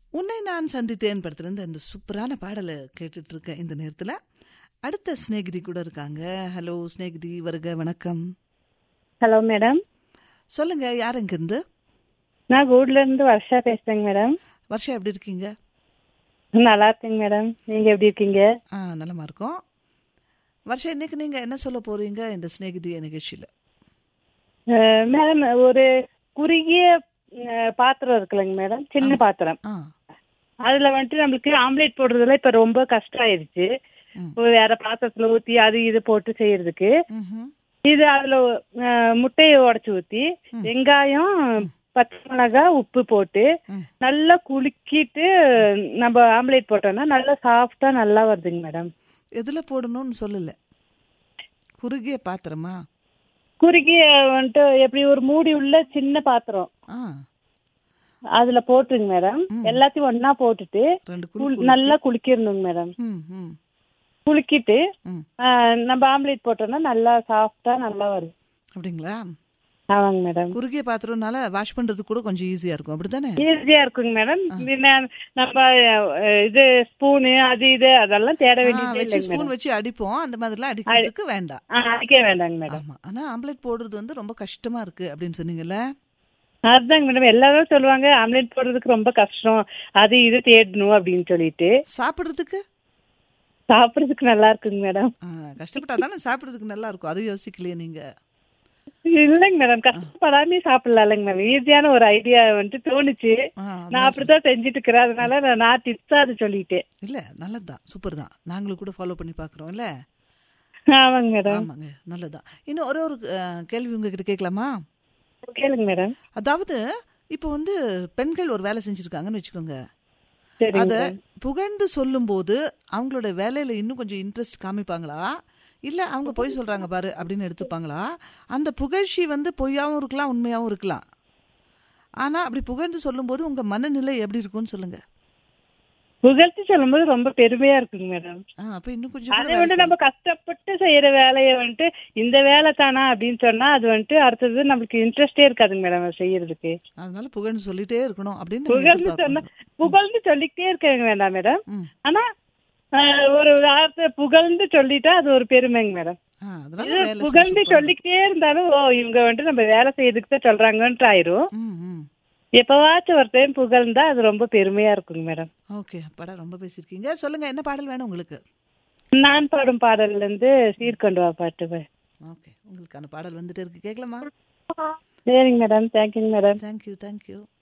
உன்னை நான் சந்தித்தேன் படத்துலேருந்து அந்த சூப்பரான பாடலை கேட்டுட்டு இருக்கேன் இந்த நேரத்தில் அடுத்த ஸ்நேகிதி கூட இருக்காங்க ஹலோ ஸ்நேகிதி வருக வணக்கம் ஹலோ மேடம் சொல்லுங்க யார் இருந்து நான் கூட்ல இருந்து வர்ஷா பேசுறேங்க மேடம் வருஷம் எப்படி இருக்கீங்க நல்லா இருக்கேங்க மேடம் நீங்க எப்படி இருக்கீங்க ஆ நலமா இருக்கோம் வருஷம் இன்னைக்கு நீங்க என்ன சொல்ல போறீங்க இந்த ஸ்நேகிதி நிகழ்ச்சியில் அஹ், மேடம் ஒரு குறுகிய அஹ், பாத்திரம் இருக்குல்லங்க மேடம் சின்ன பாத்திரம் ஆ அதுல வந்துட்டு நம்மளுக்கு ஆம்லேட் போடுறதுல இப்ப ரொம்ப கஷ்டம் ஆயிருச்சு ம். இப்போ வேற பாத்திரத்துல ஊத்தி அது இது போட்டு செய்யறதுக்கு ம்ஹும். இது அதுல அஹ், முட்டையை உடைச்சு ஊத்தி வெங்காயம் பச்சை மிளகாய் உப்பு போட்டு ம். நல்லா குலுக்கிட்டு நம்ம ஆம்லேட் போட்டோம்னா நல்லா சாஃப்டா நல்லா வருதுங்க மேடம் எதுல போடணும்னு சொல்லல குறுகிய பாத்திரமா குறுகிய வந்துட்டு எப்படி ஒரு மூடி உள்ள சின்ன பாத்திரம் ஆ அதுல போட்டுருங்க மேடம் எல்லாத்தையும் ஒண்ணா போட்டுட்டு ரெண்டு குளி- குழு நல்லா குளிக்கிடணுங்க மேடம் ம் ம் குலுக்கிட்டு ம் ஆ, நம்ம ஆம்லேட் போட்டோம்னா நல்லா சாஃப்டா நல்லா வரும் அப்படிங்களா ஆமாங்க மேடம் குறுகிய பாத்திரம்னால வாஷ் பண்றது கூட கொஞ்சம் ஈஸியா இருக்கும் அப்படித்தானே ஈஸியா இருக்குங்க மேடம் பின்ன நம்ம அஹ், இது ஸ்பூனு அது இது அதெல்லாம் தேட ஆ, வேண்டியது வச்சு இல்லைங்க ஸ்பூன் மேடம் வச்சு அடிப்போம் அந்த மாதிரிலாம் அடிக்கிறதுக்கு வேண்டாம் ஆ, அடிக்க வேண்டாங்க மேடம் ஆமா ஆனா ஆம்லெட் போடுறது வந்து ரொம்ப கஷ்டமா இருக்கு அப்படின்னு சொன்னீங்கல்ல அதுதாங்க மேடம் எல்லாரும் சொல்லுவாங்க ஆம்லேட் போடுறதுக்கு ரொம்ப கஷ்டம் அது இது தேடணும் அப்படின்னு சொல்லிட்டு சாப்பிடுறதுக்கு சாப்பிடுறதுக்கு நல்லா இருக்குங்க மேடம் ஆ, கஷ்டப்பட்டா தானே சாப்பிடுறதுக்கு நல்லா இருக்கும் அது யோசிக்கலையே நீங்க இல்லைங்க மேடம் கஷ்டப்படாமே சாப்பிடலாம் இல்லைங்க மேடம் ஈஸியான ஒரு ஐடியா வந்துட்டு தோணுச்சு ஆ, நான் அப்படித்தான் செஞ்சுட்டு இருக்கிறேன் அதனால நான் நான் டிப்ஸா அது சொல்லிட்டேன் இல்ல நல்லதுதான் சூப்பர் தான் நாங்களும் கூட ஃபாலோ பண்ணி பாக்குறோம் இல்ல ஆமாங்க மேடம் ஆமாங்க நல்லதுதான் இன்னும் ஒரே ஒரு அஹ், கேள்வி உங்ககிட்ட கேட்கலாமா கேளுங்க மேடம் அதாவது இப்போ வந்து பெண்கள் ஒரு வேலை செஞ்சிருக்காங்கன்னு வச்சுக்கோங்க சரிங்க அத மேடம். புகழ்ந்து சொல்லும்போது அவங்களோட வேலையில இன்னும் கொஞ்சம் இன்ட்ரெஸ்ட் காமிப்பாங்களா இல்ல அவங்க பொய் சொல்றாங்க பாரு அப்படின்னு எடுத்துப்பாங்களா அந்த புகழ்ச்சி வந்து பொய்யாவும் இருக்கலாம் உண்மையாவும் இருக்கலாம் ஆனா அப்படி புகழ்ந்து சொல்லும்போது உங்க மனநிலை எப்படி இருக்கும்னு சொல்லுங்க புகழ்ச்சி சொல்லும்போது ரொம்ப பெருமையா இருக்குங்க மேடம் ஆ, அப்ப இன்னும் கொஞ்சம் கூட அதை வேலை வந்துட்டு நம்ம கஷ்டப்பட்டு செய்யற வேலையை வந்துட்டு இந்த வேலை தானா அப்படின்னு சொன்னா அது வந்துட்டு அடுத்தது நம்மளுக்கு இன்ட்ரெஸ்டே இருக்காதுங்க மேடம் அது செய்யறதுக்கு செய்யணும். அதனால புகழ்ந்து சொல்லிட்டே இருக்கணும் அப்படின்னு நீங்க புகழ்ந்து சொன்னா எதிர்பார்க்கணும். புகழ்ந்து சொல்லிக்கிட்டே இருக்க வேண்டாம் மேடம் ம். ஆனா ஆஹ், ஒரு வார்த்தை புகழ்ந்து சொல்லிட்டா அது ஒரு பெருமைங்க மேடம் ஆ, அதனால இது வேலை புகழ்ந்து செஞ்சு சொல்லிக்கிட்டே இருந்தாலும் ஓ இவங்க வந்துட்டு நம்ம வேலை செய்யறதுக்கு தான் சொல்றாங்கன்ட்டு ஆயிரும் ம் ம் எப்பவாச்சும் ஒரு டைம் புகழ்ந்தா அது ரொம்ப பெருமையா இருக்குங்க மேடம் ஓகே படம் ரொம்ப பேசியிருக்கீங்க சொல்லுங்க என்ன பாடல் வேணும் உங்களுக்கு நான் பாடும் பாடல்ல இருந்து சீர்கொண்டு வா பாட்டு ஓகே உங்களுக்கான பாடல் வந்துட்டே இருக்கு கேட்கலாமா சரிங்க மேடம் தேங்க்யூங்க மேடம் தேங்க்யூ தேங்க்யூ